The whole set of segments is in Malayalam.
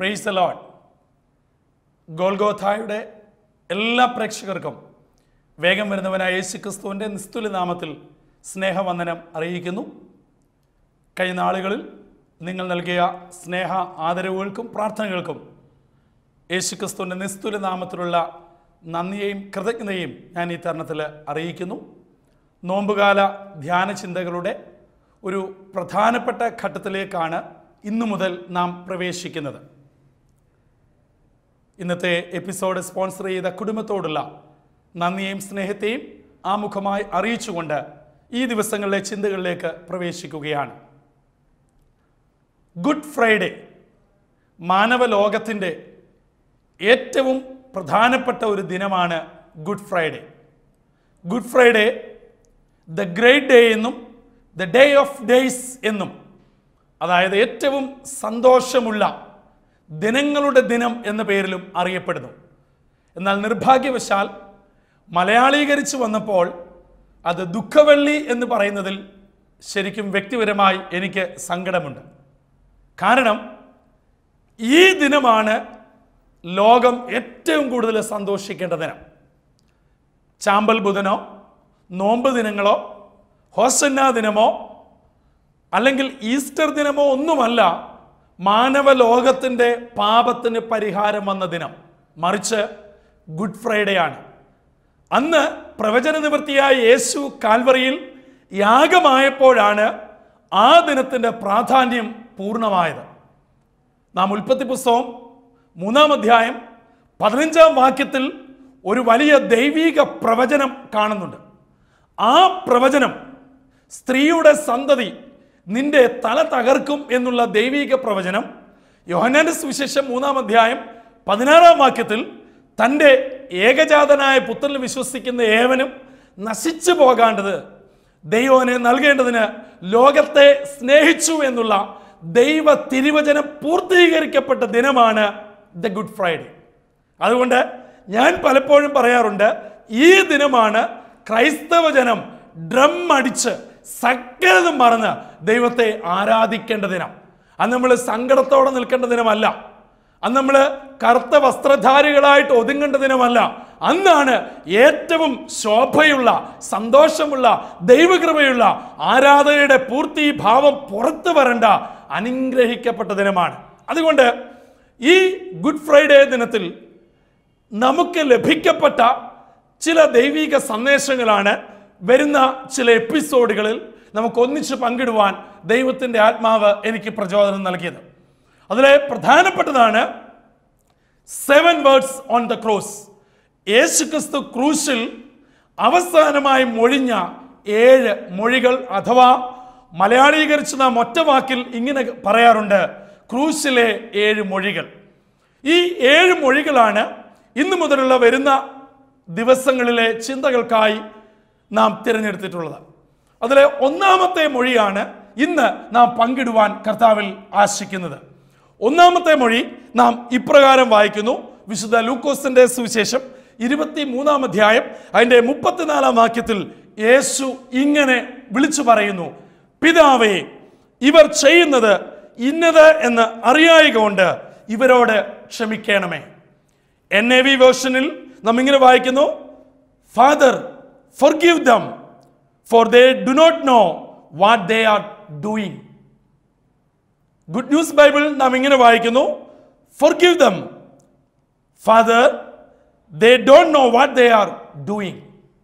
പ്രൈസ് ലോൺ ഗോൽഗോഥായുടെ എല്ലാ പ്രേക്ഷകർക്കും വേഗം വരുന്നവനായ യേശു ക്രിസ്തുവിൻ്റെ നിസ്തുല നാമത്തിൽ സ്നേഹവന്ദനം അറിയിക്കുന്നു കഴിഞ്ഞ നാളുകളിൽ നിങ്ങൾ നൽകിയ സ്നേഹ ആദരവുകൾക്കും പ്രാർത്ഥനകൾക്കും യേശു ക്രിസ്തുവിൻ്റെ നിസ്തുല നാമത്തിലുള്ള നന്ദിയെയും കൃതജ്ഞതയും ഞാൻ ഈ തരുണത്തിൽ അറിയിക്കുന്നു നോമ്പുകാല ധ്യാന ചിന്തകളുടെ ഒരു പ്രധാനപ്പെട്ട ഘട്ടത്തിലേക്കാണ് ഇന്നു മുതൽ നാം പ്രവേശിക്കുന്നത് ഇന്നത്തെ എപ്പിസോഡ് സ്പോൺസർ ചെയ്ത കുടുംബത്തോടുള്ള നന്ദിയെയും സ്നേഹത്തെയും ആമുഖമായി അറിയിച്ചുകൊണ്ട് ഈ ദിവസങ്ങളിലെ ചിന്തകളിലേക്ക് പ്രവേശിക്കുകയാണ് ഗുഡ് ഫ്രൈഡേ മാനവലോകത്തിൻ്റെ ഏറ്റവും പ്രധാനപ്പെട്ട ഒരു ദിനമാണ് Good Friday Good Friday the great day എന്നും ദ ഡേ ഓഫ് ഡേയ്സ് എന്നും അതായത് ഏറ്റവും സന്തോഷമുള്ള ദിനങ്ങളുടെ ദിനം എന്ന പേരിലും അറിയപ്പെടുന്നു എന്നാൽ നിർഭാഗ്യവശാൽ മലയാളീകരിച്ച് വന്നപ്പോൾ അത് ദുഃഖവെള്ളി എന്ന് പറയുന്നതിൽ ശരിക്കും വ്യക്തിപരമായി എനിക്ക് സങ്കടമുണ്ട് കാരണം ഈ ദിനമാണ് ലോകം ഏറ്റവും കൂടുതൽ സന്തോഷിക്കേണ്ട ദിനം ചാമ്പൽ ബുധനോ നോമ്പ് ദിനങ്ങളോ ഹോസന്ന ദിനമോ അല്ലെങ്കിൽ ഈസ്റ്റർ ദിനമോ ഒന്നുമല്ല മാനവലോകത്തിൻ്റെ പാപത്തിന് പരിഹാരം വന്ന ദിനം മറിച്ച് ഗുഡ് ഫ്രൈഡേ ആണ് അന്ന് പ്രവചന നിവൃത്തിയായ യേശു കാൽവറിയിൽ യാഗമായപ്പോഴാണ് ആ ദിനത്തിൻ്റെ പ്രാധാന്യം പൂർണ്ണമായത് നാം ഉൽപ്പത്തി പുസ്തകം മൂന്നാം അധ്യായം പതിനഞ്ചാം വാക്യത്തിൽ ഒരു വലിയ ദൈവീക പ്രവചനം കാണുന്നുണ്ട് ആ പ്രവചനം സ്ത്രീയുടെ സന്തതി നിന്റെ തല തകർക്കും എന്നുള്ള ദൈവീക പ്രവചനം യോഹന്നാന്റെ സുവിശേഷം മൂന്നാം അധ്യായം പതിനാറാം വാക്യത്തിൽ തൻ്റെ ഏകജാതനായ പുത്രനിൽ വിശ്വസിക്കുന്ന ഏവനും നശിച്ചു പോകാണ്ടത് ദൈവനെ നൽകേണ്ടതിന് ലോകത്തെ സ്നേഹിച്ചു എന്നുള്ള ദൈവ തിരുവചനം പൂർത്തീകരിക്കപ്പെട്ട ദിനമാണ് ദ ഗുഡ് ഫ്രൈഡേ അതുകൊണ്ട് ഞാൻ പലപ്പോഴും പറയാറുണ്ട് ഈ ദിനമാണ് ക്രൈസ്തവ ജനം ഡ്രം അടിച്ച് സകലതും മറന്ന് ദൈവത്തെ ആരാധിക്കേണ്ട ദിനം അന്ന് നമ്മൾ സങ്കടത്തോടെ നിൽക്കേണ്ട ദിനമല്ല അന്ന് നമ്മൾ കറുത്ത വസ്ത്രധാരികളായിട്ട് ഒതുങ്ങേണ്ട ദിനമല്ല അന്നാണ് ഏറ്റവും ശോഭയുള്ള സന്തോഷമുള്ള ദൈവകൃപയുള്ള ആരാധനയുടെ പൂർത്തി ഭാവം പുറത്തു വരേണ്ട അനുഗ്രഹിക്കപ്പെട്ട ദിനമാണ് അതുകൊണ്ട് ഈ ഗുഡ് ഫ്രൈഡേ ദിനത്തിൽ നമുക്ക് ലഭിക്കപ്പെട്ട ചില ദൈവിക സന്ദേശങ്ങളാണ് വരുന്ന ചില എപ്പിസോഡുകളിൽ നമുക്ക് ഒന്നിച്ച് പങ്കിടുവാൻ ദൈവത്തിൻ്റെ ആത്മാവ് എനിക്ക് പ്രചോദനം നൽകിയത് അതിലെ പ്രധാനപ്പെട്ടതാണ് seven words on the cross യേശുക്രിസ്തു ക്രൂശിൽ അവസാനമായി മൊഴിഞ്ഞ ഏഴ് മൊഴികൾ അഥവാ മലയാളീകരിച്ച് നാം ഒറ്റ വാക്കിൽ ഇങ്ങനെ പറയാറുണ്ട് ക്രൂശിലെ ഏഴ് മൊഴികൾ ഈ ഏഴ് മൊഴികളാണ് ഇന്നു മുതലുള്ള വരുന്ന ദിവസങ്ങളിലെ ചിന്തകൾക്കായി നാം തിരഞ്ഞെടുത്തിട്ടുള്ളത് അതിലെ ഒന്നാമത്തെ മൊഴിയാണ് ഇന്ന് നാം പങ്കിടുവാൻ കർത്താവിൽ ആശിക്കുന്നത് ഒന്നാമത്തെ മൊഴി നാം ഇപ്രകാരം വായിക്കുന്നു വിശുദ്ധ ലൂക്കോസിന്റെ സുവിശേഷം ഇരുപത്തി മൂന്നാം അധ്യായം അതിന്റെ മുപ്പത്തിനാലാം വാക്യത്തിൽ യേശു ഇങ്ങനെ വിളിച്ചു പറയുന്നു പിതാവേ ഇവർ ചെയ്യുന്നത് ഇന്നത് എന്ന് അറിയായിക കൊണ്ട് ഇവരോട് ക്ഷമിക്കണമേ എൻ എ വി വേർഷനിൽ നാം ഇങ്ങനെ വായിക്കുന്നു father forgive them for they do not know what they are doing Good News Bible നാം ഇങ്ങനെ വായിക്കുന്നു forgive them father they don't know what they are doing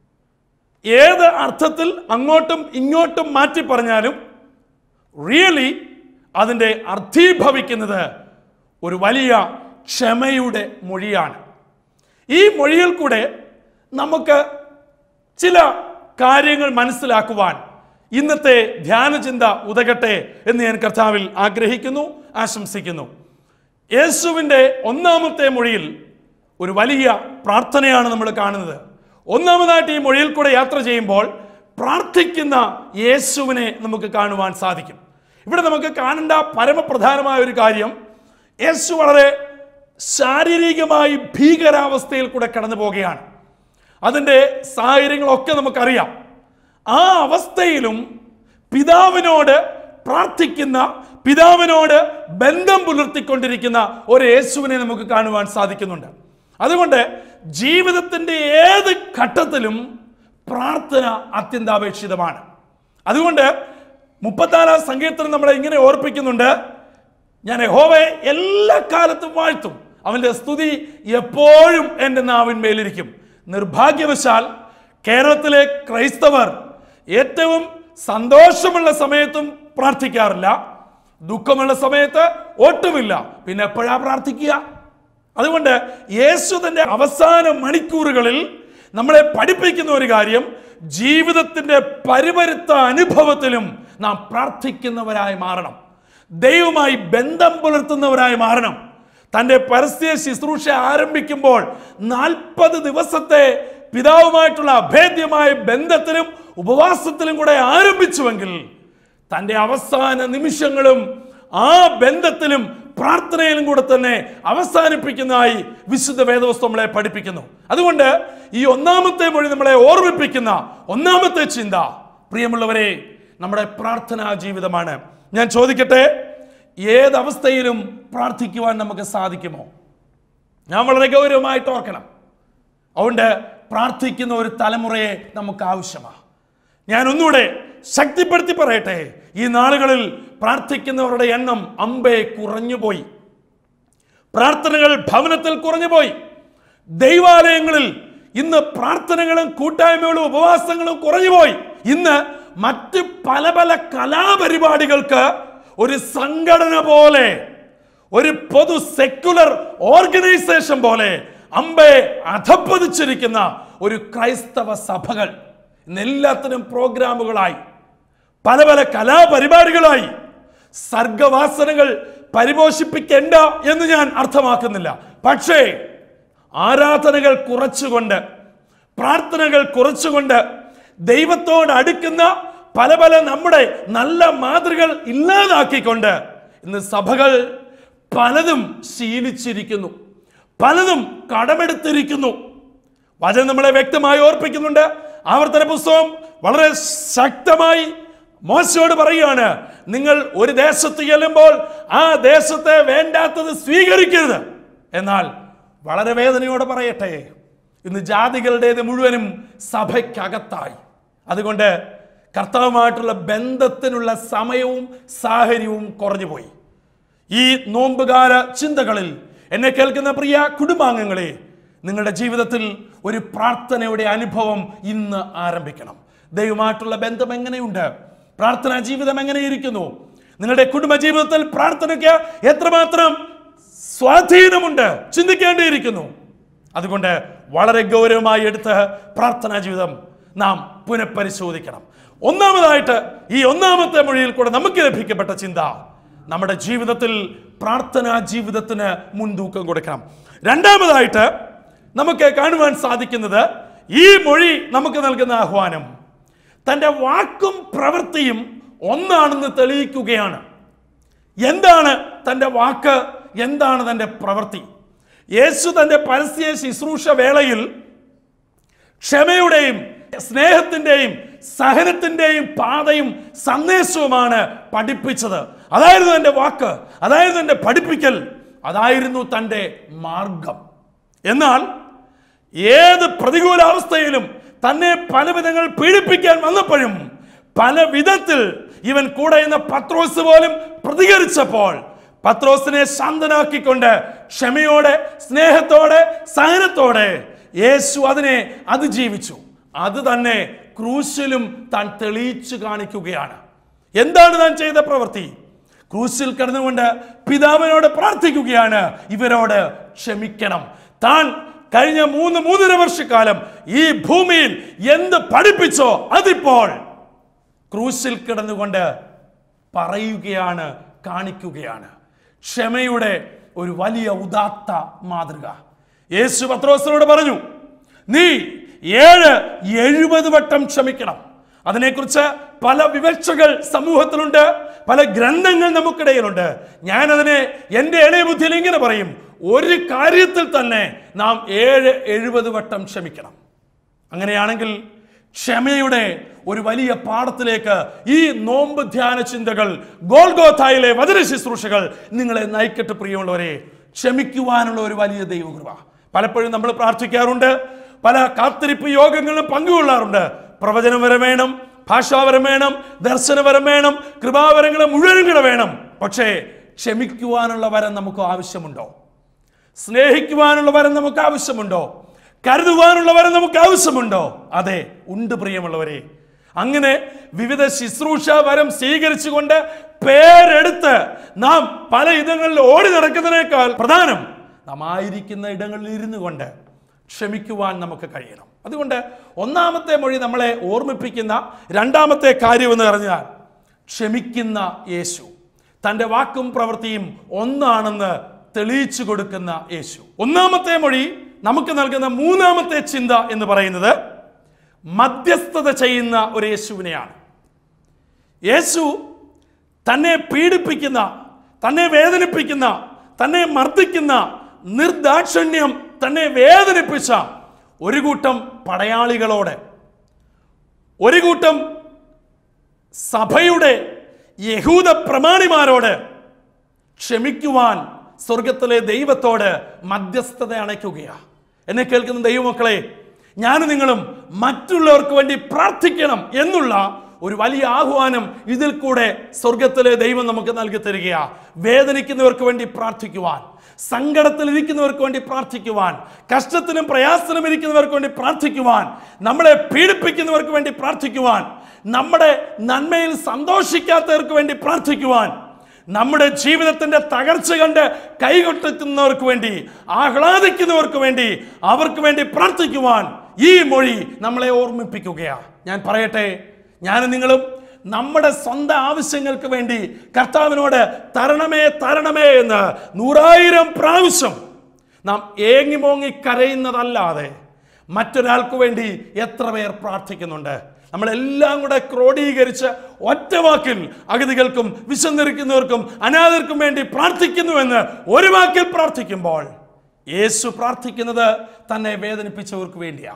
ഏത് അർത്ഥത്തിൽ അങ്ങോട്ടും ഇങ്ങോട്ടും മാറ്റി പറഞ്ഞാലും റിയലി അതിൻ്റെ അർത്ഥീഭവിക്കുന്നത് ഒരു വലിയ ക്ഷമയുടെ മൊഴിയാണ് ഈ മൊഴിയിൽ കൂടെ നമുക്ക് ചില കാര്യങ്ങൾ മനസ്സിലാക്കുവാൻ ഇന്നത്തെ ധ്യാനചിന്ത ഉതകട്ടെ എന്ന് ഞാൻ കർത്താവിൽ ആഗ്രഹിക്കുന്നു ആശംസിക്കുന്നു യേശുവിൻ്റെ ഒന്നാമത്തെ മൊഴിയിൽ ഒരു വലിയ പ്രാർത്ഥനയാണ് നമ്മൾ കാണുന്നത് ഒന്നാമതായിട്ട് ഈ മൊഴിയിൽ കൂടെ യാത്ര ചെയ്യുമ്പോൾ പ്രാർത്ഥിക്കുന്ന യേശുവിനെ നമുക്ക് കാണുവാൻ സാധിക്കും ഇവിടെ നമുക്ക് കാണേണ്ട പരമപ്രധാനമായ ഒരു കാര്യം യേശു വളരെ ശാരീരികമായി ഭീകരാവസ്ഥയിൽ കൂടെ കടന്നു പോവുകയാണ് അതിൻ്റെ സാഹചര്യങ്ങളൊക്കെ നമുക്കറിയാം ആ അവസ്ഥയിലും പിതാവിനോട് പ്രാർത്ഥിക്കുന്ന പിതാവിനോട് ബന്ധം പുലർത്തിക്കൊണ്ടിരിക്കുന്ന ഒരു യേശുവിനെ നമുക്ക് കാണുവാൻ സാധിക്കുന്നുണ്ട് അതുകൊണ്ട് ജീവിതത്തിൻ്റെ ഏത് ഘട്ടത്തിലും പ്രാർത്ഥന അത്യന്താപേക്ഷിതമാണ് അതുകൊണ്ട് മുപ്പത്തിനാലാം സങ്കീർത്തനം നമ്മളെ ഇങ്ങനെ ഓർപ്പിക്കുന്നുണ്ട് ഞാൻ യഹോവയെ എല്ലാ കാലത്തും വാഴ്ത്തും അവന്റെ സ്തുതി എപ്പോഴും എൻ്റെ നാവിന്മേലിരിക്കും നിർഭാഗ്യവശാൽ കേരളത്തിലെ ക്രൈസ്തവർ ഏറ്റവും സന്തോഷമുള്ള സമയത്തും പ്രാർത്ഥിക്കാറില്ല ദുഃഖമുള്ള സമയത്ത് ഒട്ടുമില്ല പിന്നെ എപ്പോഴാ പ്രാർത്ഥിക്കുക അതുകൊണ്ട് യേശു തന്റെ അവസാന മണിക്കൂറുകളിൽ നമ്മളെ പഠിപ്പിക്കുന്ന ഒരു കാര്യം ജീവിതത്തിന്റെ പരിപരുത്ത അനുഭവത്തിലും നാം പ്രാർത്ഥിക്കുന്നവരായി മാറണം ദൈവമായി ബന്ധം പുലർത്തുന്നവരായി മാറണം തൻ്റെ പരസ്യ ശുശ്രൂഷ ആരംഭിക്കുമ്പോൾ നാൽപ്പത് ദിവസത്തെ പിതാവുമായിട്ടുള്ള അഭേദ്യമായ ബന്ധത്തിലും ഉപവാസത്തിലും കൂടെ ആരംഭിച്ചുവെങ്കിൽ തൻ്റെ അവസാന നിമിഷങ്ങളും ആ ബന്ധത്തിലും പ്രാർത്ഥനയിലും കൂടെ തന്നെ അവസാനിപ്പിക്കുന്നതായി വിശുദ്ധ വേദവസ്തു നമ്മളെ പഠിപ്പിക്കുന്നു അതുകൊണ്ട് ഈ ഒന്നാമത്തെ മൊഴി നമ്മളെ ഓർമ്മിപ്പിക്കുന്ന ഒന്നാമത്തെ ചിന്ത പ്രിയമുള്ളവരെ നമ്മുടെ പ്രാർത്ഥനാ ജീവിതമാണ് ഞാൻ ചോദിക്കട്ടെ ഏതവസ്ഥയിലും പ്രാർത്ഥിക്കുവാൻ നമുക്ക് സാധിക്കുമോ ഞാൻ വളരെ ഗൗരവമായിട്ട് ഓർക്കണം അതുകൊണ്ട് പ്രാർത്ഥിക്കുന്ന ഒരു തലമുറയെ നമുക്ക് ആവശ്യമാണ് ഞാൻ ഒന്നുകൂടെ ശക്തിപ്പെടുത്തി പറയട്ടെ ഈ നാളുകളിൽ പ്രാർത്ഥിക്കുന്നവരുടെ എണ്ണം അമ്പേ കുറഞ്ഞുപോയി പ്രാർത്ഥനകൾ ഭവനത്തിൽ കുറഞ്ഞുപോയി ദൈവാലയങ്ങളിൽ ഇന്ന് പ്രാർത്ഥനകളും കൂട്ടായ്മകളും ഉപവാസങ്ങളും കുറഞ്ഞുപോയി ഇന്ന് മറ്റ് പല പല കലാപരിപാടികൾക്ക് ഒരു സംഘടന പോലെ ഒരു പൊതു സെക്യുലർ ഓർഗനൈസേഷൻ പോലെ അമ്പെ അധപ്പതിച്ചിരിക്കുന്ന ഒരു ക്രൈസ്തവ സഭകൾ ഇന്ന് എല്ലാത്തിനും പ്രോഗ്രാമുകളായി പല പല കലാപരിപാടികളായി സർഗവാസനകൾ പരിപോഷിപ്പിക്കേണ്ട എന്ന് ഞാൻ അർത്ഥമാക്കുന്നില്ല പക്ഷേ ആരാധനകൾ കുറച്ചുകൊണ്ട് പ്രാർത്ഥനകൾ കുറച്ചുകൊണ്ട് ദൈവത്തോട് അടുക്കുന്ന പല പല നമ്മുടെ നല്ല മാതൃകൾ ഇല്ലാതാക്കിക്കൊണ്ട് ഇന്ന് സഭകൾ പലതും ശീലിച്ചിരിക്കുന്നു പലതും കടമെടുത്തിരിക്കുന്നു വചനം നമ്മളെ വ്യക്തമായി ഓർപ്പിക്കുന്നുണ്ട് ആവർത്തന പുസ്തകം വളരെ ശക്തമായി മോശയോട് പറയുകയാണ് നിങ്ങൾ ഒരു ദേശത്ത് ചെല്ലുമ്പോൾ ആ ദേശത്തെ വേണ്ടാത്തത് സ്വീകരിക്കരുത് എന്നാൽ വളരെ വേദനയോടെ പറയട്ടെ ഇന്ന് ജാതികളുടേത് മുഴുവനും സഭയ്ക്കകത്തായി അതുകൊണ്ട് കർത്താവുമായിട്ടുള്ള ബന്ധത്തിനുള്ള സമയവും സാഹചര്യവും കുറഞ്ഞുപോയി ഈ നോമ്പുകാല ചിന്തകളിൽ എന്നെ കേൾക്കുന്ന പ്രിയ കുടുംബാംഗങ്ങളെ നിങ്ങളുടെ ജീവിതത്തിൽ ഒരു പ്രാർത്ഥനയുടെ അനുഭവം ഇന്ന് ആരംഭിക്കണം ദൈവമായിട്ടുള്ള ബന്ധം എങ്ങനെയുണ്ട് പ്രാർത്ഥനാ ജീവിതം എങ്ങനെയിരിക്കുന്നു നിങ്ങളുടെ കുടുംബ ജീവിതത്തിൽ പ്രാർത്ഥനയ്ക്ക് എത്രമാത്രം സ്വാധീനമുണ്ട് ചിന്തിക്കേണ്ടിയിരിക്കുന്നു അതുകൊണ്ട് വളരെ ഗൗരവമായി എടുത്ത് പ്രാർത്ഥനാ ജീവിതം നാം പുനഃപരിശോധിക്കണം ഒന്നാമതായിട്ട് ഈ ഒന്നാമത്തെ മൊഴിയിൽ കൂടെ നമുക്ക് ലഭിക്കപ്പെട്ട ചിന്ത നമ്മുടെ ജീവിതത്തിൽ പ്രാർത്ഥനാ ജീവിതത്തിന് മുൻതൂക്കം കൊടുക്കണം രണ്ടാമതായിട്ട് നമുക്ക് കാണുവാൻ സാധിക്കുന്നത് ഈ മൊഴി നമുക്ക് നൽകുന്ന ആഹ്വാനം തൻ്റെ വാക്കും പ്രവൃത്തിയും ഒന്നാണെന്ന് തെളിയിക്കുകയാണ് എന്താണ് തൻ്റെ വാക്ക് എന്താണ് തൻ്റെ പ്രവൃത്തി യേശു തൻ്റെ പരസ്യ ശുശ്രൂഷ വേളയിൽ ക്ഷമയുടെയും സ്നേഹത്തിൻ്റെയും സഹനത്തിൻ്റെയും പാതയും സന്ദേശവുമാണ് പഠിപ്പിച്ചത് അതായിരുന്നു എൻ്റെ വാക്ക് അതായിരുന്നു എൻ്റെ പഠിപ്പിക്കൽ അതായിരുന്നു തൻ്റെ മാർഗം എന്നാൽ ഏത് പ്രതികൂലാവസ്ഥയിലും തന്നെ പല വിധങ്ങൾ പീഡിപ്പിക്കാൻ വന്നപ്പോഴും പല വിധത്തിൽ ഇവൻ കൂടെ എന്ന പത്രോസ് പോലും പ്രതികരിച്ചപ്പോൾ പത്രോസിനെ ശാന്തനാക്കിക്കൊണ്ട് ക്ഷമയോടെ സ്നേഹത്തോടെ സഹനത്തോടെ യേശു അതിനെ അതിജീവിച്ചു അത് തന്നെ ക്രൂശിലും താൻ തെളിയിച്ചു കാണിക്കുകയാണ് എന്താണ് താൻ ചെയ്ത പ്രവൃത്തി ക്രൂശിൽ കിടന്നുകൊണ്ട് പിതാവിനോട് പ്രാർത്ഥിക്കുകയാണ് ഇവരോട് ക്ഷമിക്കണം താൻ കഴിഞ്ഞ മൂന്ന് മൂന്നര വർഷക്കാലം ഈ ഭൂമിയിൽ എന്ത് പഠിപ്പിച്ചോ അതിപ്പോൾ ക്രൂശിൽ കിടന്നുകൊണ്ട് പറയുകയാണ് കാണിക്കുകയാണ് ക്ഷമയുടെ ഒരു വലിയ ഉദാത്ത മാതൃക യേശു പത്രോസിനോട് പറഞ്ഞു നീ ഏഴ് എഴുപത് വട്ടം ക്ഷമിക്കണം അതിനെക്കുറിച്ച് പല വിവക്ഷകൾ സമൂഹത്തിലുണ്ട് പല ഗ്രന്ഥങ്ങൾ നമുക്കിടയിലുണ്ട് ഞാനതിനെ എൻ്റെ എളിയ ബുദ്ധിയിൽ ഇങ്ങനെ പറയും ഒരു കാര്യത്തിൽ തന്നെ നാം ഏഴ് എഴുപത് വട്ടം ക്ഷമിക്കണം അങ്ങനെയാണെങ്കിൽ ക്ഷമയുടെ ഒരു വലിയ പാഠത്തിലേക്ക് ഈ നോമ്പ് ധ്യാന ചിന്തകൾ ഗോൾഗോഥായിലെ വചന ശുശ്രൂഷകൾ നിങ്ങളെ നയിക്കട്ടെ പ്രിയമുള്ളവരെ ക്ഷമിക്കുവാനുള്ള ഒരു വലിയ ദൈവകൃപ പലപ്പോഴും നമ്മൾ പ്രാർത്ഥിക്കാറുണ്ട് പല കാത്തിരിപ്പ് യോഗങ്ങളിലും പങ്കുകൊള്ളാറുണ്ട് പ്രവചനം വരെ വേണം ഭാഷാവരം വേണം ദർശനവരം വേണം കൃപാവരങ്ങൾ മുഴുവനും കൂടെ വേണം പക്ഷേ ക്ഷമിക്കുവാനുള്ള വരം നമുക്ക് ആവശ്യമുണ്ടോ സ്നേഹിക്കുവാനുള്ള വരം നമുക്ക് ആവശ്യമുണ്ടോ കരുതുവാനുള്ള വരം നമുക്ക് ആവശ്യമുണ്ടോ അതെ ഉണ്ട് പ്രിയമുള്ളവരെ അങ്ങനെ വിവിധ ശുശ്രൂഷ വരം സ്വീകരിച്ചുകൊണ്ട് പേരെടുത്ത് നാം പല ഇടങ്ങളിൽ ഓടി നടക്കുന്നതിനേക്കാൾ പ്രധാനം നാം ആയിരിക്കുന്ന ഇടങ്ങളിൽ ഇരുന്നു കൊണ്ട് ക്ഷമിക്കുവാൻ നമുക്ക് കഴിയണം അതുകൊണ്ട് ഒന്നാമത്തെ മൊഴി നമ്മളെ ഓർമ്മിപ്പിക്കുന്ന രണ്ടാമത്തെ കാര്യം എന്ന് പറഞ്ഞാൽ ക്ഷമിക്കുന്ന യേശു തൻ്റെ വാക്കും പ്രവൃത്തിയും ഒന്നാണെന്ന് തെളിയിച്ചു കൊടുക്കുന്ന യേശു ഒന്നാമത്തെ മൊഴി നമുക്ക് നൽകുന്ന മൂന്നാമത്തെ ചിന്ത എന്ന് പറയുന്നത് മധ്യസ്ഥത ചെയ്യുന്ന ഒരു യേശുവിനെയാണ് യേശു തന്നെ പീഡിപ്പിക്കുന്ന തന്നെ വേദനിപ്പിക്കുന്ന തന്നെ മർദ്ദിക്കുന്ന നിർദാക്ഷിണ്യം തന്നെ വേദനിപ്പിച്ച ഒരു കൂട്ടം പടയാളികളോട് ഒരു കൂട്ടം സഭയുടെ യഹൂദ പ്രമാണിമാരോട് ക്ഷമിക്കുവാൻ സ്വർഗത്തിലെ ദൈവത്തോട് മധ്യസ്ഥത അണയ്ക്കുകയാണ് എന്നെ കേൾക്കുന്ന ദൈവമക്കളെ ഞാനും നിങ്ങളും മറ്റുള്ളവർക്ക് വേണ്ടി പ്രാർത്ഥിക്കണം എന്നുള്ള ഒരു വലിയ ആഹ്വാനം ഇതിൽ കൂടെ സ്വർഗത്തിലെ ദൈവം നമുക്ക് നൽകി തരികയാ വേദനിക്കുന്നവർക്ക് വേണ്ടി പ്രാർത്ഥിക്കുവാൻ സങ്കടത്തിൽ ഇരിക്കുന്നവർക്ക് വേണ്ടി പ്രാർത്ഥിക്കുവാൻ കഷ്ടത്തിലും പ്രയാസത്തിലും ഇരിക്കുന്നവർക്ക് വേണ്ടി പ്രാർത്ഥിക്കുവാൻ നമ്മളെ പീഡിപ്പിക്കുന്നവർക്ക് വേണ്ടി പ്രാർത്ഥിക്കുവാൻ നമ്മുടെ നന്മയിൽ സന്തോഷിക്കാത്തവർക്ക് വേണ്ടി പ്രാർത്ഥിക്കുവാൻ നമ്മുടെ ജീവിതത്തിന്റെ തകർച്ച കണ്ട് കൈകൊട്ടുന്നവർക്ക് വേണ്ടി ആഹ്ലാദിക്കുന്നവർക്ക് വേണ്ടി അവർക്ക് വേണ്ടി പ്രാർത്ഥിക്കുവാൻ ഈ മൊഴി നമ്മളെ ഓർമ്മിപ്പിക്കുകയാണ് ഞാൻ പറയട്ടെ ഞാനും നിങ്ങളും നമ്മുടെ സ്വന്തം ആവശ്യങ്ങൾക്ക് വേണ്ടി കർത്താവിനോട് തരണമേ തരണമേ എന്ന് നൂറായിരം പ്രാവശ്യം നാം ഏങ്ങി മോങ്ങി കരയുന്നതല്ലാതെ മറ്റൊരാൾക്ക് വേണ്ടി എത്ര പേർ പ്രാർത്ഥിക്കുന്നുണ്ട് നമ്മളെല്ലാം കൂടെ ക്രോഡീകരിച്ച് ഒറ്റ വാക്കിൽ അഗതികൾക്കും വിശന്നിരിക്കുന്നവർക്കും അനാഥർക്കും വേണ്ടി പ്രാർത്ഥിക്കുന്നുവെന്ന് ഒരു വാക്കിൽ പ്രാർത്ഥിക്കുമ്പോൾ യേശു പ്രാർത്ഥിക്കുന്നത് തന്നെ വേദനിപ്പിച്ചവർക്ക് വേണ്ടിയാ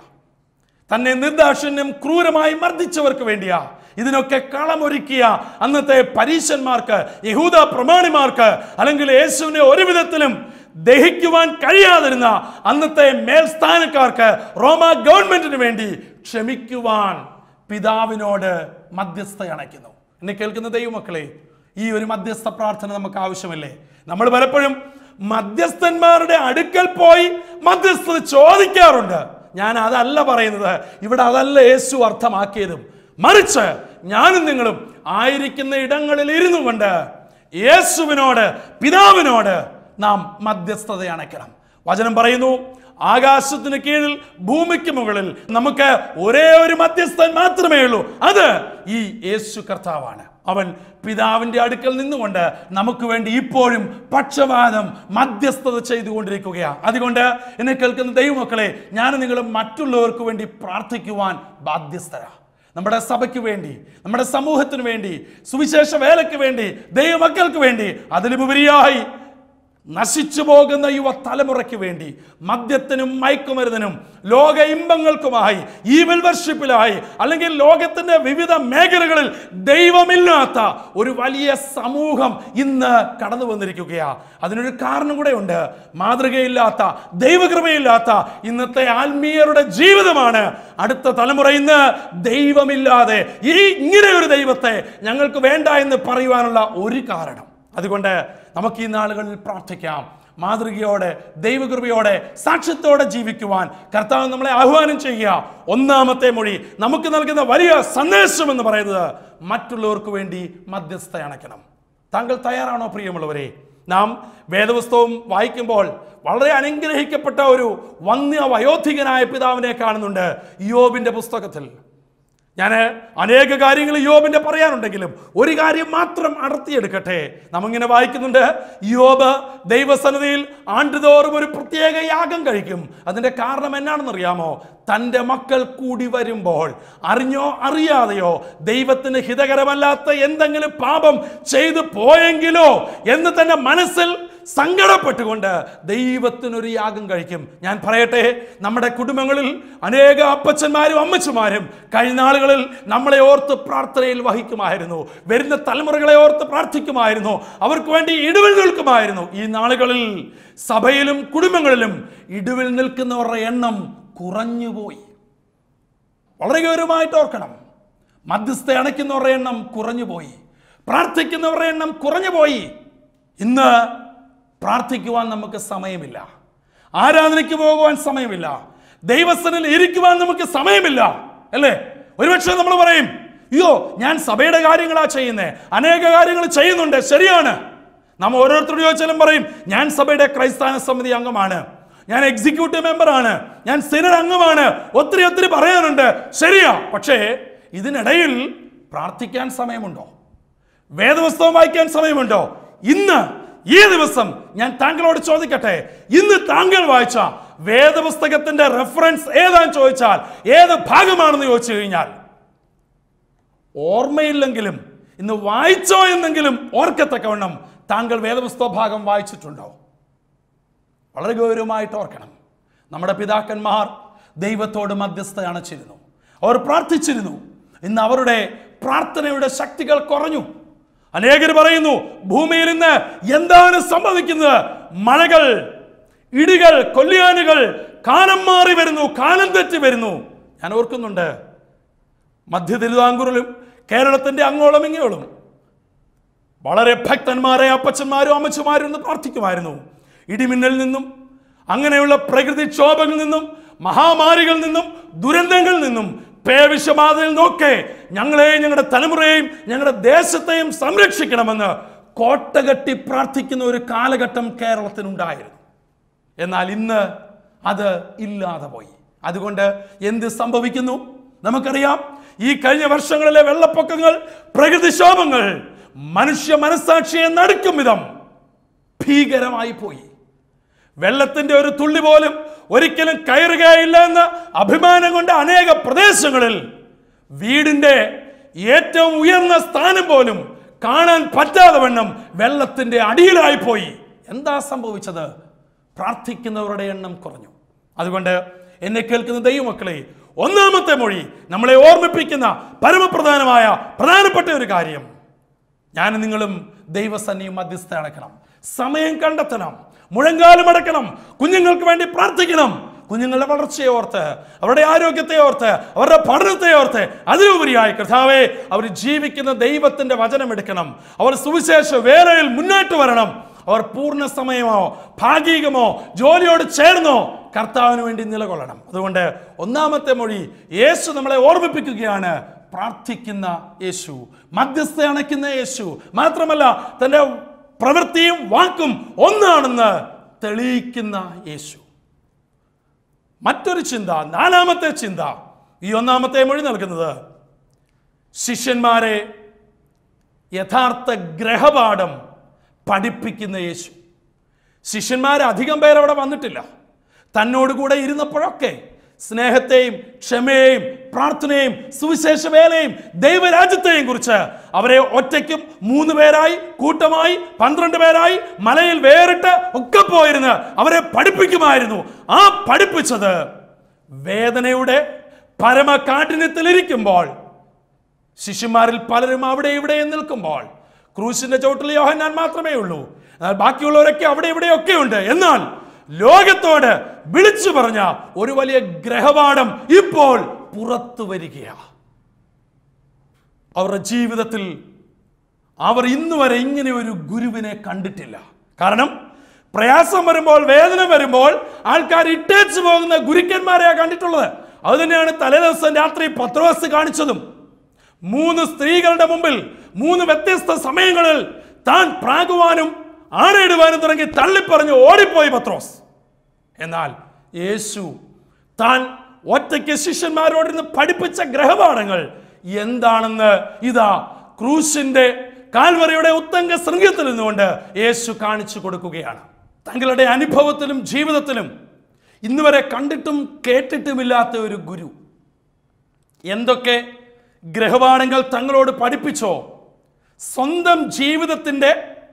തന്നെ നിർദാക്ഷിണ്യം ക്രൂരമായി മർദ്ദിച്ചവർക്ക് വേണ്ടിയാ ഇതിനൊക്കെ കളമൊരുക്കിയ അന്നത്തെ പരീശന്മാർക്ക് യഹൂദ പ്രമാണിമാർക്ക് അല്ലെങ്കിൽ യേശുവിനെ ഒരു വിധത്തിലും ദഹിക്കുവാൻ കഴിയാതിരുന്ന അന്നത്തെ മേൽസ്ഥാനക്കാർക്ക് റോമ ഗവൺമെന്റിന് വേണ്ടി ക്ഷമിക്കുവാൻ പിതാവിനോട് മധ്യസ്ഥ അണയ്ക്കുന്നു എന്നെ കേൾക്കുന്ന ദൈവമക്കളെ ഈ ഒരു മധ്യസ്ഥ പ്രാർത്ഥന നമുക്ക് ആവശ്യമല്ലേ നമ്മൾ പലപ്പോഴും മധ്യസ്ഥന്മാരുടെ അടുക്കൽ പോയി മധ്യസ്ഥത ചോദിക്കാറുണ്ട് ഞാൻ അതല്ല പറയുന്നത് ഇവിടെ അതല്ല യേശു അർത്ഥമാക്കിയതും മറിച്ച് ഞാനും നിങ്ങളും ആയിരിക്കുന്ന ഇടങ്ങളിൽ ഇരുന്നു കൊണ്ട് യേശുവിനോട് പിതാവിനോട് നാം മധ്യസ്ഥത അണയ്ക്കണം വചനം പറയുന്നു ആകാശത്തിന് കീഴിൽ ഭൂമിക്ക് മുകളിൽ നമുക്ക് ഒരേ ഒരു മധ്യസ്ഥൻ മാത്രമേ ഉള്ളൂ അത് ഈ യേശു കർത്താവാണ് അവൻ പിതാവിന്റെ അടുക്കൽ നിന്നുകൊണ്ട് നമുക്ക് വേണ്ടി ഇപ്പോഴും പക്ഷപാതം മധ്യസ്ഥത ചെയ്തുകൊണ്ടിരിക്കുകയാണ് അതുകൊണ്ട് എന്നെ കേൾക്കുന്ന ദൈവമക്കളെ ഞാൻ നിങ്ങൾ മറ്റുള്ളവർക്ക് വേണ്ടി പ്രാർത്ഥിക്കുവാൻ ബാധ്യസ്ഥരാ നമ്മുടെ സഭയ്ക്ക് വേണ്ടി നമ്മുടെ സമൂഹത്തിന് വേണ്ടി സുവിശേഷ വേലയ്ക്ക് വേണ്ടി ദൈവമക്കൾക്ക് വേണ്ടി അതിലുപരിയായി നശിച്ചു പോകുന്ന യുവ തലമുറയ്ക്ക് വേണ്ടി മദ്യത്തിനും മയക്കുമരുന്നിനും ലോക ഇമ്പങ്ങൾക്കുമായി ഈവൽ വർഷിപ്പിലായി അല്ലെങ്കിൽ ലോകത്തിന്റെ വിവിധ മേഖലകളിൽ ദൈവമില്ലാത്ത ഒരു വലിയ സമൂഹം ഇന്ന് കടന്നു വന്നിരിക്കുകയാണ് അതിനൊരു കാരണം കൂടെ ഉണ്ട് മാതൃകയില്ലാത്ത ദൈവകൃപയില്ലാത്ത ഇന്നത്തെ ആത്മീയരുടെ ജീവിതമാണ് അടുത്ത തലമുറ ഇന്ന് ദൈവമില്ലാതെ ഈ ഇങ്ങനെ ഒരു ദൈവത്തെ ഞങ്ങൾക്ക് വേണ്ട എന്ന് പറയുവാനുള്ള ഒരു കാരണം അതുകൊണ്ട് നമുക്ക് ഈ നാളുകളിൽ പ്രാർത്ഥിക്കാം മാതൃകയോടെ ദൈവകൃപയോടെ സാക്ഷ്യത്തോടെ ജീവിക്കുവാൻ കർത്താവ് നമ്മളെ ആഹ്വാനം ചെയ്യുക ഒന്നാമത്തെ മൊഴി നമുക്ക് നൽകുന്ന വലിയ സന്ദേശം എന്ന് പറയുന്നത് മറ്റുള്ളവർക്ക് വേണ്ടി മധ്യസ്ഥ അണയ്ക്കണം താങ്കൾ തയ്യാറാണോ പ്രിയമുള്ളവരെ നാം വേദപുസ്തകം വായിക്കുമ്പോൾ വളരെ അനുഗ്രഹിക്കപ്പെട്ട ഒരു വന്യ വയോധികനായ പിതാവിനെ കാണുന്നുണ്ട് യോബിന്റെ പുസ്തകത്തിൽ ഞാൻ അനേക കാര്യങ്ങൾ യോബിന്റെ പറയാനുണ്ടെങ്കിലും ഒരു കാര്യം മാത്രം അടർത്തിയെടുക്കട്ടെ നമ്മിങ്ങനെ വായിക്കുന്നുണ്ട് യോബ് ദൈവസന്നിധിയിൽ ആണ്ടുതോറും ഒരു പ്രത്യേക യാഗം കഴിക്കും അതിന്റെ കാരണം എന്നാണെന്ന് അറിയാമോ തൻ്റെ മക്കൾ കൂടി വരുമ്പോൾ അറിഞ്ഞോ അറിയാതെയോ ദൈവത്തിന് ഹിതകരമല്ലാത്ത എന്തെങ്കിലും പാപം ചെയ്തു പോയെങ്കിലോ എന്ന് തന്റെ മനസ്സിൽ സങ്കടപ്പെട്ടുകൊണ്ട് ദൈവത്തിനൊരു യാഗം കഴിക്കും ഞാൻ പറയട്ടെ നമ്മുടെ കുടുംബങ്ങളിൽ അനേക അപ്പച്ചന്മാരും അമ്മച്ചുമാരും കഴിഞ്ഞ നാളുകളിൽ നമ്മളെ ഓർത്ത് പ്രാർത്ഥനയിൽ വഹിക്കുമായിരുന്നു വരുന്ന തലമുറകളെ ഓർത്ത് പ്രാർത്ഥിക്കുമായിരുന്നു അവർക്ക് വേണ്ടി ഇടിവിൽ നിൽക്കുമായിരുന്നു ഈ നാളുകളിൽ സഭയിലും കുടുംബങ്ങളിലും ഇടിവിൽ നിൽക്കുന്നവരുടെ എണ്ണം കുറഞ്ഞുപോയി വളരെ ഗൗരവമായിട്ട് ഓർക്കണം മധ്യസ്ഥ അണയ്ക്കുന്നവരുടെ എണ്ണം കുറഞ്ഞുപോയി പ്രാർത്ഥിക്കുന്നവരുടെ എണ്ണം കുറഞ്ഞുപോയി ഇന്ന് പ്രാർത്ഥിക്കുവാൻ നമുക്ക് സമയമില്ല ആരാധനയ്ക്ക് പോകുവാൻ സമയമില്ല ദൈവസ്ഥനിൽ ഇരിക്കുവാൻ നമുക്ക് സമയമില്ല അല്ലേ ഒരുപക്ഷെ നമ്മൾ പറയും അയ്യോ ഞാൻ സഭയുടെ കാര്യങ്ങളാ ചെയ്യുന്നേ അനേക കാര്യങ്ങൾ ചെയ്യുന്നുണ്ട് ശരിയാണ് നാം ഓരോരുത്തരോട് ചോദിച്ചാലും പറയും ഞാൻ സഭയുടെ ക്രൈസ്തവ സമിതി അംഗമാണ് ഞാൻ എക്സിക്യൂട്ടീവ് മെമ്പറാണ് ഞാൻ സിനഡ് അംഗമാണ് ഒത്തിരി ഒത്തിരി പറയാനുണ്ട് ശരിയാ പക്ഷേ ഇതിനിടയിൽ പ്രാർത്ഥിക്കാൻ സമയമുണ്ടോ വേദപുസ്തകം വായിക്കാൻ സമയമുണ്ടോ ഇന്ന് ഈ ദിവസം ഞാൻ താങ്കളോട് ചോദിക്കട്ടെ ഇന്ന് താങ്കൾ വായിച്ച വേദപുസ്തകത്തിന്റെ റെഫറൻസ് ഏതാന്ന് ചോദിച്ചാൽ ഏത് ഭാഗമാണെന്ന് ചോദിച്ചു കഴിഞ്ഞാൽ ഓർമ്മയില്ലെങ്കിലും ഇന്ന് വായിച്ചോ എന്നെങ്കിലും ഓർക്കത്തക്കവണ്ണം താങ്കൾ വേദപുസ്തക ഭാഗം വായിച്ചിട്ടുണ്ടോ വളരെ ഗൗരവമായിട്ട് ഓർക്കണം നമ്മുടെ പിതാക്കന്മാർ ദൈവത്തോട് മധ്യസ്ഥ അണച്ചിരുന്നു അവർ പ്രാർത്ഥിച്ചിരുന്നു ഇന്ന് അവരുടെ പ്രാർത്ഥനയുടെ ശക്തികൾ കുറഞ്ഞു അനേകർ പറയുന്നു ഭൂമിയിൽ ഇന്ന് എന്താണ് സംഭവിക്കുന്നത് മഴകൾ ഇടികൾ കൊല്ലിയാനുകൾ കാലം മാറി വരുന്നു കാലം തെറ്റി വരുന്നു ഞാൻ ഓർക്കുന്നുണ്ട് മധ്യ തിരുവിതാംകൂറിലും കേരളത്തിന്റെ അങ്ങോളം ഇങ്ങോളം വളരെ ഭക്തന്മാരെ അപ്പച്ചന്മാരും അമ്മച്ചുമാരും ഇന്ന് പ്രാർത്ഥിക്കുമായിരുന്നു ഇടിമിന്നലിൽ നിന്നും അങ്ങനെയുള്ള പ്രകൃതിക്ഷോഭങ്ങളിൽ നിന്നും മഹാമാരികളിൽ നിന്നും ദുരന്തങ്ങളിൽ നിന്നും പേവിഷബാധയിൽ നിന്നൊക്കെ ഞങ്ങളെയും ഞങ്ങളുടെ തലമുറയെയും ഞങ്ങളുടെ ദേശത്തെയും സംരക്ഷിക്കണമെന്ന് കോട്ടകെട്ടി പ്രാർത്ഥിക്കുന്ന ഒരു കാലഘട്ടം കേരളത്തിനുണ്ടായിരുന്നു എന്നാൽ ഇന്ന് അത് ഇല്ലാതെ പോയി അതുകൊണ്ട് എന്ത് സംഭവിക്കുന്നു നമുക്കറിയാം ഈ കഴിഞ്ഞ വർഷങ്ങളിലെ വെള്ളപ്പൊക്കങ്ങൾ പ്രകൃതിക്ഷോഭങ്ങൾ മനുഷ്യ മനസാക്ഷിയെ നടുക്കും വിധം ഭീകരമായി പോയി വെള്ളത്തിന്റെ ഒരു തുള്ളി പോലും ഒരിക്കലും കയറുകയില്ല എന്ന അഭിമാനം കൊണ്ട് അനേക പ്രദേശങ്ങളിൽ വീടിന്റെ ഏറ്റവും ഉയർന്ന സ്ഥാനം പോലും കാണാൻ പറ്റാതെ വണ്ണം വെള്ളത്തിന്റെ അടിയിലായി പോയി എന്താ സംഭവിച്ചത് പ്രാർത്ഥിക്കുന്നവരുടെ എണ്ണം കുറഞ്ഞു അതുകൊണ്ട് എന്നെ കേൾക്കുന്ന ദൈവമക്കളെ ഒന്നാമത്തെ മൊഴി നമ്മളെ ഓർമ്മിപ്പിക്കുന്ന പരമപ്രധാനമായ പ്രധാനപ്പെട്ട ഒരു കാര്യം ഞാൻ നിങ്ങളും ദൈവസന്നിയും മധ്യസ്ഥ അടക്കണം സമയം കണ്ടെത്തണം മുഴങ്കാലം അടക്കണം കുഞ്ഞുങ്ങൾക്ക് വേണ്ടി പ്രാർത്ഥിക്കണം കുഞ്ഞുങ്ങളുടെ വളർച്ചയെ ഓർത്ത് അവരുടെ ആരോഗ്യത്തെ ഓർത്ത് അവരുടെ പഠനത്തെ ഓർത്ത് അതിലുപരിയായി കർത്താവെ അവർ ജീവിക്കുന്ന ദൈവത്തിന്റെ വചനം എടുക്കണം അവർ സുവിശേഷ വേലയിൽ മുന്നോട്ട് വരണം അവർ പൂർണ്ണ സമയമോ ഭാഗികമോ ജോലിയോട് ചേർന്നോ കർത്താവിന് വേണ്ടി നിലകൊള്ളണം അതുകൊണ്ട് ഒന്നാമത്തെ മൊഴി യേശു നമ്മളെ ഓർമ്മിപ്പിക്കുകയാണ് പ്രാർത്ഥിക്കുന്ന യേശു മധ്യസ്ഥ അണയ്ക്കുന്ന യേശു മാത്രമല്ല തൻ്റെ പ്രവൃത്തിയും വാക്കും ഒന്നാണെന്ന് തെളിയിക്കുന്ന യേശു മറ്റൊരു ചിന്ത നാലാമത്തെ ചിന്ത ഈ ഒന്നാമത്തെ മൊഴി നൽകുന്നത് ശിഷ്യന്മാരെ യഥാർത്ഥ ഗ്രഹപാഠം പഠിപ്പിക്കുന്ന യേശു ശിഷ്യന്മാർ അധികം പേർ അവിടെ വന്നിട്ടില്ല തന്നോട് കൂടെ ഇരുന്നപ്പോഴൊക്കെ സ്നേഹത്തെയും ക്ഷമയെയും പ്രാർത്ഥനയും സുവിശേഷ വേലയും ദൈവരാജ്യത്തെയും കുറിച്ച് അവരെ ഒറ്റയ്ക്കും മൂന്ന് പേരായി കൂട്ടമായി പന്ത്രണ്ട് പേരായി മലയിൽ വേറിട്ട് ഒക്കെ പോയിരുന്ന് അവരെ പഠിപ്പിക്കുമായിരുന്നു ആ പഠിപ്പിച്ചത് വേദനയുടെ പരമകാഠിന്യത്തിലിരിക്കുമ്പോൾ ശിഷ്യന്മാരിൽ പലരും അവിടെ ഇവിടെ നിൽക്കുമ്പോൾ ക്രൂശിന്റെ ചോട്ടിൽ യോഹന്നാൻ മാത്രമേ ഉള്ളൂ എന്നാൽ ബാക്കിയുള്ളവരൊക്കെ അവിടെ ഇവിടെയൊക്കെ ഉണ്ട് എന്നാൽ ലോകത്തോട് വിളിച്ചു പറഞ്ഞ ഒരു വലിയ ഗ്രഹപാഠം ഇപ്പോൾ പുറത്തു വരികയാണ് അവരുടെ ജീവിതത്തിൽ അവർ ഇന്ന് വരെ ഇങ്ങനെ ഒരു ഗുരുവിനെ കണ്ടിട്ടില്ല കാരണം പ്രയാസം വരുമ്പോൾ വേദന വരുമ്പോൾ ആൾക്കാർ ഇട്ടേച്ചു പോകുന്ന ഗുരുക്കന്മാരെയാണ് കണ്ടിട്ടുള്ളത് അത് തന്നെയാണ് തലേദിവസം രാത്രി പത്രോസ് കാണിച്ചതും മൂന്ന് സ്ത്രീകളുടെ മുമ്പിൽ മൂന്ന് വ്യത്യസ്ത സമയങ്ങളിൽ താൻ പ്രാകുവാനും ആണയിടുവാനും തുടങ്ങി തള്ളിപ്പറഞ്ഞ് ഓടിപ്പോയി പത്രോസ് എന്നാൽ യേശു താൻ ഒറ്റയ്ക്ക് ശിഷ്യന്മാരോടിരുന്ന് പഠിപ്പിച്ച ഗ്രഹപാഠങ്ങൾ എന്താണെന്ന് ഇതാ ക്രൂശിന്റെ കാൽവറിയുടെ ഉത്തങ്ക ശൃംഖത്തിൽ നിന്നുകൊണ്ട് യേശു കാണിച്ചു കൊടുക്കുകയാണ് തങ്ങളുടെ അനുഭവത്തിലും ജീവിതത്തിലും ഇന്നുവരെ കണ്ടിട്ടും കേട്ടിട്ടുമില്ലാത്ത ഒരു ഗുരു എന്തൊക്കെ ഗ്രഹപാഠങ്ങൾ തങ്ങളോട് പഠിപ്പിച്ചോ സ്വന്തം ജീവിതത്തിൻ്റെ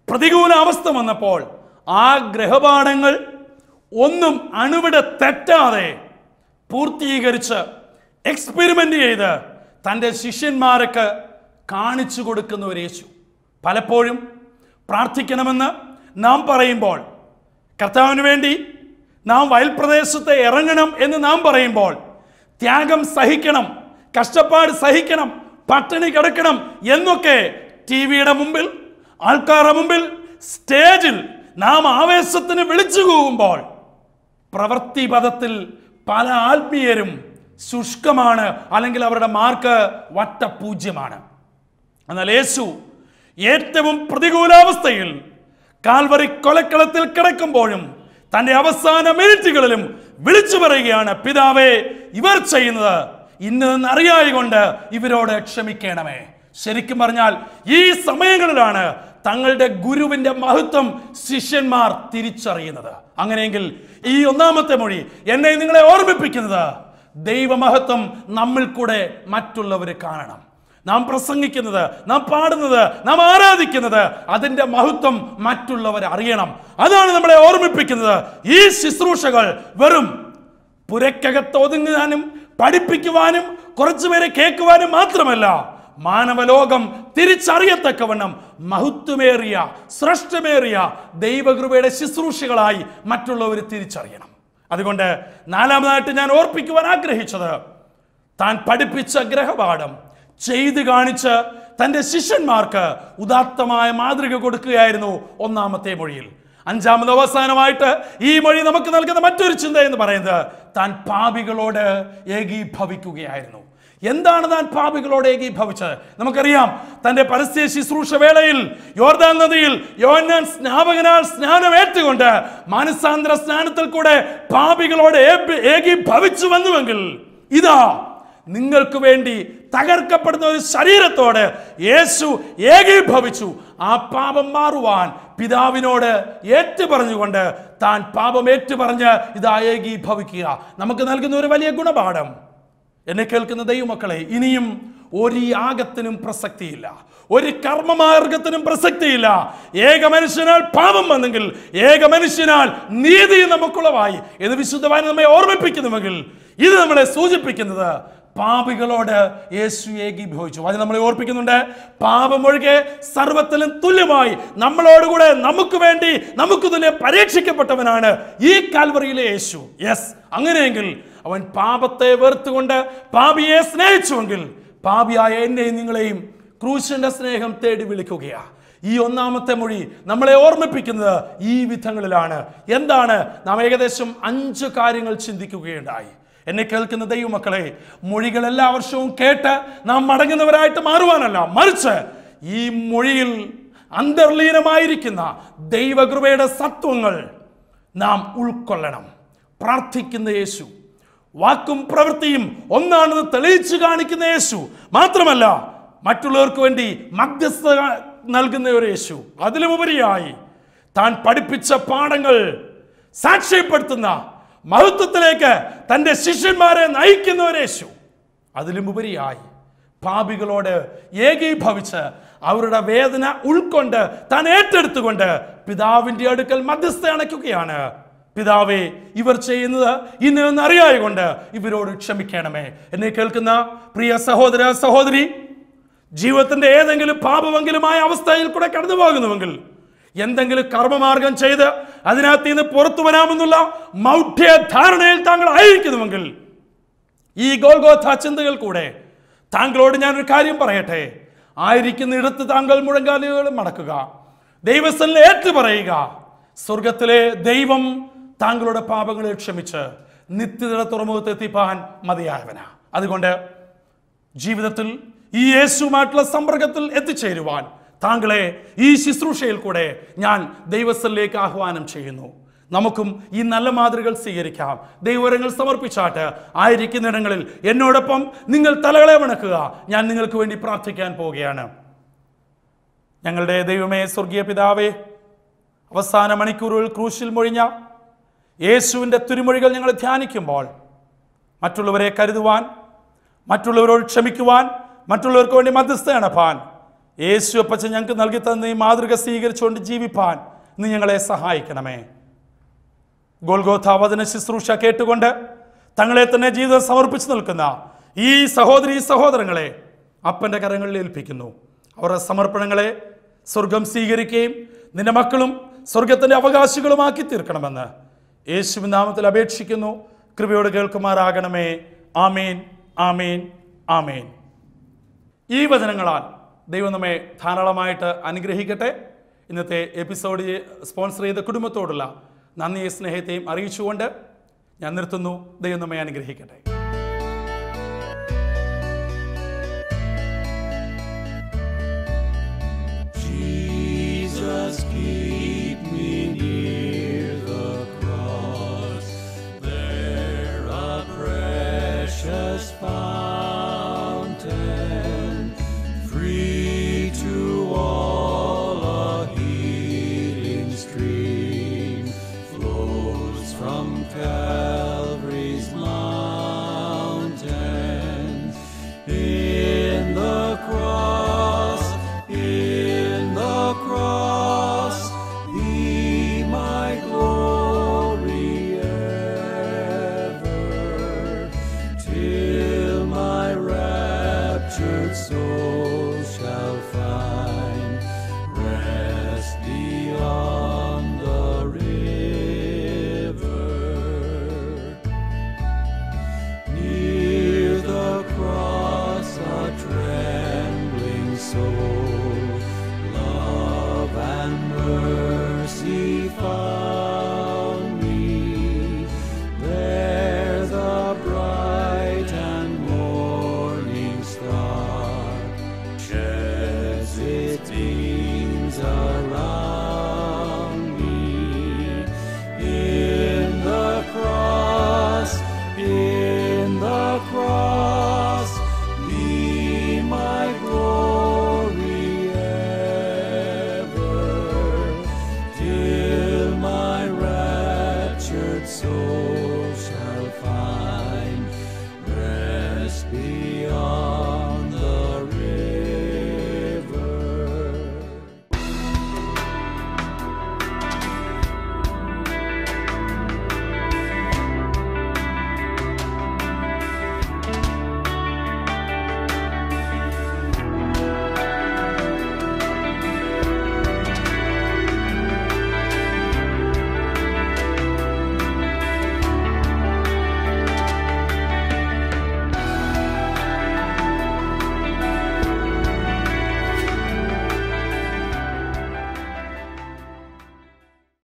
പ്രതികൂല അവസ്ഥ വന്നപ്പോൾ ആ ഗ്രഹപാഠങ്ങൾ ഒന്നും അണുവിട തെറ്റാതെ പൂർത്തീകരിച്ച് എക്സ്പെരിമെൻ്റ് ചെയ്ത് തൻ്റെ ശിഷ്യന്മാർക്ക് കാണിച്ചു കൊടുക്കുന്ന ഒരു യേശു പലപ്പോഴും പ്രാർത്ഥിക്കണമെന്ന് നാം പറയുമ്പോൾ കർത്താവിന് വേണ്ടി നാം വയൽപ്രദേശത്ത് ഇറങ്ങണം എന്ന് നാം പറയുമ്പോൾ ത്യാഗം സഹിക്കണം കഷ്ടപ്പാട് സഹിക്കണം പട്ടിണി കിടക്കണം എന്നൊക്കെ ടി വിയുടെ മുമ്പിൽ ആൾക്കാരുടെ മുമ്പിൽ സ്റ്റേജിൽ നാം ആവേശത്തിന് വിളിച്ചു കൂവുമ്പോൾ പ്രവൃത്തി പദത്തിൽ പല ആത്മീയരും ശുഷ്കമാണ് അല്ലെങ്കിൽ അവരുടെ മാർക്ക് വട്ടപൂജ്യമാണ് എന്നാൽ യേശു ഏറ്റവും പ്രതികൂലാവസ്ഥയിൽ കാൽവറി കൊലക്കളത്തിൽ കിടക്കുമ്പോഴും തന്റെ അവസാന മിനിറ്റുകളിലും വിളിച്ചു പറയുകയാണ് പിതാവേ ഇവർ ചെയ്യുന്നത് ഇന്നതെന്ന് അറിയായകൊണ്ട് ഇവരോട് ക്ഷമിക്കണമേ ശരിക്കും പറഞ്ഞാൽ ഈ സമയങ്ങളിലാണ് തങ്ങളുടെ ഗുരുവിന്റെ മഹത്വം ശിഷ്യന്മാർ തിരിച്ചറിയുന്നത് അങ്ങനെയെങ്കിൽ ഈ ഒന്നാമത്തെ മൊഴി എന്നെ നിങ്ങളെ ഓർമ്മിപ്പിക്കുന്നത് ദൈവമഹത്വം നമ്മിൽ കൂടെ മറ്റുള്ളവർ കാണണം നാം പ്രസംഗിക്കുന്നത് നാം പാടുന്നത് നാം ആരാധിക്കുന്നത് അതിൻ്റെ മഹത്വം മറ്റുള്ളവർ അറിയണം അതാണ് നമ്മളെ ഓർമ്മിപ്പിക്കുന്നത് ഈ ശുശ്രൂഷകൾ വെറും പുരക്കകത്ത് ഒതുങ്ങാനും പഠിപ്പിക്കുവാനും കുറച്ചുപേരെ കേൾക്കുവാനും മാത്രമല്ല മാനവലോകം തിരിച്ചറിയത്തക്കവണ്ണം മഹത്വമേറിയ ശ്രേഷ്ഠമേറിയ ദൈവകൃപയുടെ ശുശ്രൂഷകളായി മറ്റുള്ളവർ തിരിച്ചറിയണം അതുകൊണ്ട് നാലാമതായിട്ട് ഞാൻ ഓർപ്പിക്കുവാൻ ആഗ്രഹിച്ചത് താൻ പഠിപ്പിച്ച ഗ്രഹപാഠം ചെയ്തു കാണിച്ച് തൻ്റെ ശിഷ്യന്മാർക്ക് ഉദാത്തമായ മാതൃക കൊടുക്കുകയായിരുന്നു ഒന്നാമത്തെ മൊഴിയിൽ അഞ്ചാമത് അവസാനമായിട്ട് ഈ മൊഴി നമുക്ക് നൽകുന്ന മറ്റൊരു ചിന്ത എന്ന് പറയുന്നത് താൻ പാപികളോട് ഏകീഭവിക്കുകയായിരുന്നു എന്താണ് താൻ പാപികളോട് ഏകീഭവിച്ചത് നമുക്കറിയാം തന്റെ പരസ്യ ശുശ്രൂഷ വേളയിൽ യോർദാൻ നദിയിൽ യോന്നാൻ സ്നാപകനാൽ സ്നാനം ഏറ്റുകൊണ്ട് മാനസാന്തര സ്നാനത്തിൽ കൂടെ പാപികളോട് ഏപി- ഏകീഭവിച്ചു വന്നുവെങ്കിൽ ഇതാ നിങ്ങൾക്ക് വേണ്ടി തകർക്കപ്പെടുന്ന ഒരു ശരീരത്തോട് യേശു ഏകീഭവിച്ചു ആ പാപം മാറുവാൻ പിതാവിനോട് ഏറ്റു പറഞ്ഞുകൊണ്ട് താൻ പാപം ഏറ്റുപറഞ്ഞ് ഇതാ ഏകീഭവിക്കുക നമുക്ക് നൽകുന്ന ഒരു വലിയ ഗുണപാഠം എന്നെ കേൾക്കുന്ന ദൈവമക്കളെ ഇനിയും ഒരു യാഗത്തിനും പ്രസക്തിയില്ല ഒരു കർമ്മമാർഗത്തിനും പ്രസക്തിയില്ല ഏക മനുഷ്യനാൽ പാപം വന്നെങ്കിൽ ഏക മനുഷ്യനാൽ നീതി നമുക്കുളവായി എന്ന് വിശുദ്ധമായി നമ്മെ ഓർമ്മിപ്പിക്കുന്നുവെങ്കിൽ ഇത് നമ്മളെ സൂചിപ്പിക്കുന്നത് പാപികളോട് യേശു ഏകീഭവിച്ചു അത് നമ്മളെ ഓർപ്പിക്കുന്നുണ്ട് പാപമൊഴികെ സർവത്തിലും തുല്യമായി നമ്മളോടുകൂടെ നമുക്ക് വേണ്ടി നമുക്ക് തുല്യം പരീക്ഷിക്കപ്പെട്ടവനാണ് ഈ കാൽവറിയിലെ യേശു യെസ് അങ്ങനെയെങ്കിൽ അവൻ പാപത്തെ വെറുത്തുകൊണ്ട് പാപിയെ സ്നേഹിച്ചുവെങ്കിൽ പാപിയായ എന്നെയും നിങ്ങളെയും ക്രൂശന്റെ സ്നേഹം തേടി വിളിക്കുകയാ ഈ ഒന്നാമത്തെ മൊഴി നമ്മളെ ഓർമ്മിപ്പിക്കുന്നത് ഈ വിധങ്ങളിലാണ് എന്താണ് നാം ഏകദേശം അഞ്ച് കാര്യങ്ങൾ ചിന്തിക്കുകയുണ്ടായി എന്നെ കേൾക്കുന്ന ദൈവമക്കളെ മൊഴികൾ എല്ലാ വർഷവും കേട്ട് നാം മടങ്ങുന്നവരായിട്ട് മാറുവാനല്ല മറിച്ച് ഈ മൊഴിയിൽ അന്തർലീനമായിരിക്കുന്ന ദൈവകൃപയുടെ സത്വങ്ങൾ നാം ഉൾക്കൊള്ളണം പ്രാർത്ഥിക്കുന്ന യേശു വാക്കും പ്രവൃത്തിയും ഒന്നാണെന്ന് തെളിയിച്ചു കാണിക്കുന്ന യേശു മാത്രമല്ല മറ്റുള്ളവർക്ക് വേണ്ടി മധ്യസ്ഥ നൽകുന്ന ഒരു യേശു അതിലുപരിയായി താൻ പഠിപ്പിച്ച പാഠങ്ങൾ സാക്ഷ്യപ്പെടുത്തുന്ന മഹത്വത്തിലേക്ക് തൻ്റെ ശിഷ്യന്മാരെ നയിക്കുന്ന ഒരു യേശു അതിലും ഉപരിയായി പാപികളോട് ഏകീഭവിച്ച് അവരുടെ വേദന ഉൾക്കൊണ്ട് താൻ ഏറ്റെടുത്തുകൊണ്ട് പിതാവിന്റെ അടുക്കൽ മധ്യസ്ഥ അണയ്ക്കുകയാണ് പിതാവേ ഇവർ ചെയ്യുന്നത് ഇന്ന് അറിയായകൊണ്ട് ഇവരോട് ക്ഷമിക്കണമേ എന്നെ കേൾക്കുന്ന പ്രിയ സഹോദര സഹോദരി ജീവിതത്തിന്റെ ഏതെങ്കിലും പാപമെങ്കിലുമായ അവസ്ഥയിൽ കൂടെ കടന്നു പോകുന്നുവെങ്കിൽ എന്തെങ്കിലും കർമ്മമാർഗം ചെയ്ത് അതിനകത്ത് നിന്ന് പുറത്തു വരാമെന്നുള്ള മൗഢ്യ ധാരണയിൽ താങ്കൾ ആയിരിക്കുന്നുവെങ്കിൽ ഈ ഗോൽഗോഥ ചിന്തകൾ കൂടെ താങ്കളോട് ഞാനൊരു കാര്യം പറയട്ടെ ആയിരിക്കുന്നിടത്ത് താങ്കൾ മുഴങ്കാലുകൾ മടക്കുക ദൈവസ്ഥലിൽ ഏറ്റു പറയുക സ്വർഗത്തിലെ ദൈവം താങ്കളുടെ പാപങ്ങളെ ക്ഷമിച്ച് നിത്യതയുടെ തുറമുഖത്ത് എത്തിപ്പാൻ മതിയായവനാ അതുകൊണ്ട് ജീവിതത്തിൽ ഈ യേശുവുമായിട്ടുള്ള സമ്പർക്കത്തിൽ എത്തിച്ചേരുവാൻ താങ്കളെ ഈ ശുശ്രൂഷയിൽ കൂടെ ഞാൻ ദൈവസ്ഥലിലേക്ക് ആഹ്വാനം ചെയ്യുന്നു നമുക്കും ഈ നല്ല മാതൃകൾ സ്വീകരിക്കാം ദൈവരങ്ങൾ സമർപ്പിച്ചാട്ട് ആയിരിക്കുന്നിടങ്ങളിൽ എന്നോടൊപ്പം നിങ്ങൾ തലകളെ വണക്കുക ഞാൻ നിങ്ങൾക്ക് വേണ്ടി പ്രാർത്ഥിക്കാൻ പോവുകയാണ് ഞങ്ങളുടെ ദൈവമേ സ്വർഗീയ പിതാവേ അവസാന മണിക്കൂറുകൾ ക്രൂശിൽ മൊഴിഞ്ഞ യേശുവിൻ്റെ തിരുമൊഴികൾ ഞങ്ങൾ ധ്യാനിക്കുമ്പോൾ മറ്റുള്ളവരെ കരുതുവാൻ മറ്റുള്ളവരോട് ക്ഷമിക്കുവാൻ മറ്റുള്ളവർക്ക് വേണ്ടി മധ്യസ്ഥ അണപ്പാൻ യേശു അപ്പച്ചൻ ഞങ്ങൾക്ക് നൽകി തന്ന ഈ മാതൃക സ്വീകരിച്ചുകൊണ്ട് ജീവിപ്പാൻ നീ ഞങ്ങളെ സഹായിക്കണമേ ഗോൽഗോഥ വചന ശുശ്രൂഷ കേട്ടുകൊണ്ട് തങ്ങളെ തന്നെ ജീവിതം സമർപ്പിച്ചു നിൽക്കുന്ന ഈ സഹോദരി സഹോദരങ്ങളെ അപ്പൻ്റെ കരങ്ങളിൽ ഏൽപ്പിക്കുന്നു അവരുടെ സമർപ്പണങ്ങളെ സ്വർഗം സ്വീകരിക്കുകയും നിന്റെ മക്കളും സ്വർഗത്തിൻ്റെ അവകാശികളുമാക്കി തീർക്കണമെന്ന് യേശുവിൻ നാമത്തിൽ അപേക്ഷിക്കുന്നു കൃപയോട് കേൾക്കുമാറാകണമേ ആമേൻ ആമേൻ ആമേൻ ഈ വചനങ്ങളാൽ ദൈവം നമ്മെ ധാരാളമായിട്ട് അനുഗ്രഹിക്കട്ടെ ഇന്നത്തെ എപ്പിസോഡ് സ്പോൺസർ ചെയ്ത കുടുംബത്തോടുള്ള നന്ദിയെ സ്നേഹത്തെയും അറിയിച്ചുകൊണ്ട് ഞാൻ നിർത്തുന്നു ദൈവം നമ്മെ അനുഗ്രഹിക്കട്ടെ